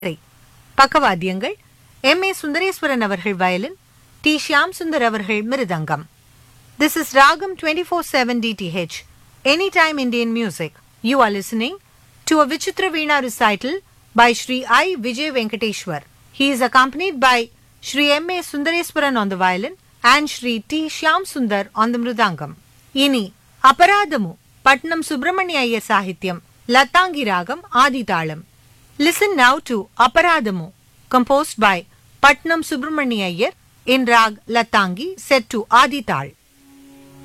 சரி. பக்கவாத்தியங்கள் M A Sundareswaran அவர்கள் violin D Shyam Sundar அவர்கள் மிருதங்கம் This is Ragam 24/7 DTH, Anytime Indian Music. You are listening to a Vichitra Veena recital by Sri I. Vijay Venkateshwar. He is accompanied by Sri M. A. Sundareswaran on the violin and Sri T. Shyam Sundar on the mridangam. Ini Aparadamu, Patnam Subramanya Iyer Sahityam, Latangi Ragam Adi Talam. Listen now to Aparadamu, composed by Patnam Subramanya Iyer in Rag Latangi set to Adi Tal.